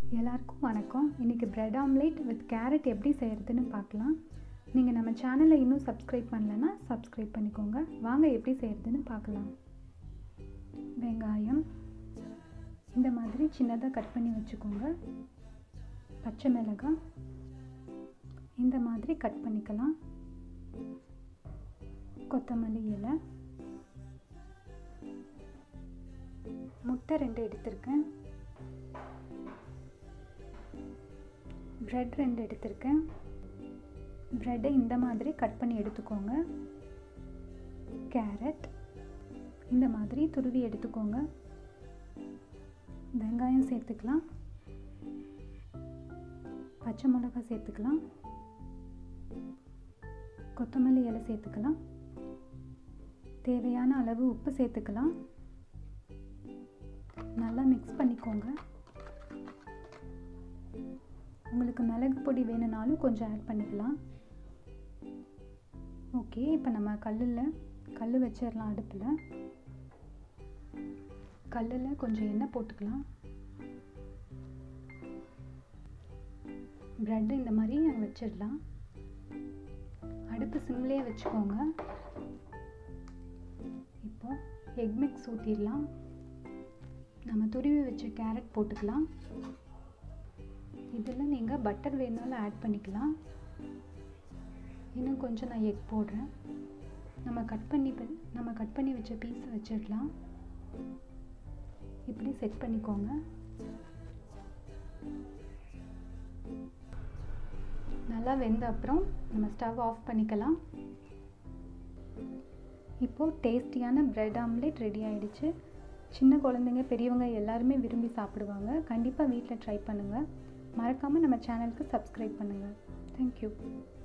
எல்லாருக்கும் வணக்கம் இன்றைக்கி பிரெட் ஆம்லேட் வித் கேரட் எப்படி செய்கிறதுன்னு பார்க்கலாம் நீங்கள் நம்ம சேனலை இன்னும் சப்ஸ்கிரைப் பண்ணலைன்னா சப்ஸ்கிரைப் பண்ணிக்கோங்க வாங்க எப்படி செய்கிறதுன்னு பார்க்கலாம் வெங்காயம் இந்த மாதிரி சின்னதாக கட் பண்ணி வச்சுக்கோங்க பச்சை மிளகாய் இந்த மாதிரி கட் பண்ணிக்கலாம் கொத்தமல்லி இலை முட்டை ரெண்டு எடுத்திருக்கேன் ப்ரெட் ரெண்டு எடுத்திருக்கேன் ப்ரெட்டை இந்த மாதிரி கட் பண்ணி எடுத்துக்கோங்க கேரட் இந்த மாதிரி துருவி எடுத்துக்கோங்க வெங்காயம் சேர்த்துக்கலாம் பச்சை மிளகாய் சேர்த்துக்கலாம் கொத்தமல்லி இலை சேர்த்துக்கலாம் தேவையான அளவு உப்பு சேர்த்துக்கலாம் நல்லா மிக்ஸ் பண்ணிக்கோங்க உங்களுக்கு மிளகு பொடி வேணும்னாலும் கொஞ்சம் ஆட் பண்ணிக்கலாம் ஓகே இப்போ நம்ம கல்லில் கல் வச்சிடலாம் அடுப்பில் கல்லில் கொஞ்சம் எண்ணெய் போட்டுக்கலாம் ப்ரெட்டு இந்த மாதிரி வச்சிடலாம் அடுப்பு சிம்லேயே வச்சுக்கோங்க இப்போ எக் மிக்ஸ் ஊற்றிடலாம் நம்ம துருவி வச்ச கேரட் போட்டுக்கலாம் இதில் நீங்கள் பட்டர் வேணாலும் ஆட் பண்ணிக்கலாம் இன்னும் கொஞ்சம் நான் எக் போடுறேன் நம்ம கட் பண்ணி நம்ம கட் பண்ணி வச்ச பீஸை வச்சிடலாம் இப்படி செட் பண்ணிக்கோங்க நல்லா வெந்த அப்புறம் நம்ம ஸ்டவ் ஆஃப் பண்ணிக்கலாம் இப்போது டேஸ்டியான ப்ரெட் ஆம்லேட் ரெடி ஆகிடுச்சு சின்ன குழந்தைங்க பெரியவங்க எல்லாருமே விரும்பி சாப்பிடுவாங்க கண்டிப்பாக வீட்டில் ட்ரை பண்ணுங்கள் மறக்காமல் நம்ம சேனலுக்கு சப்ஸ்கிரைப் பண்ணுங்கள் தேங்க்யூ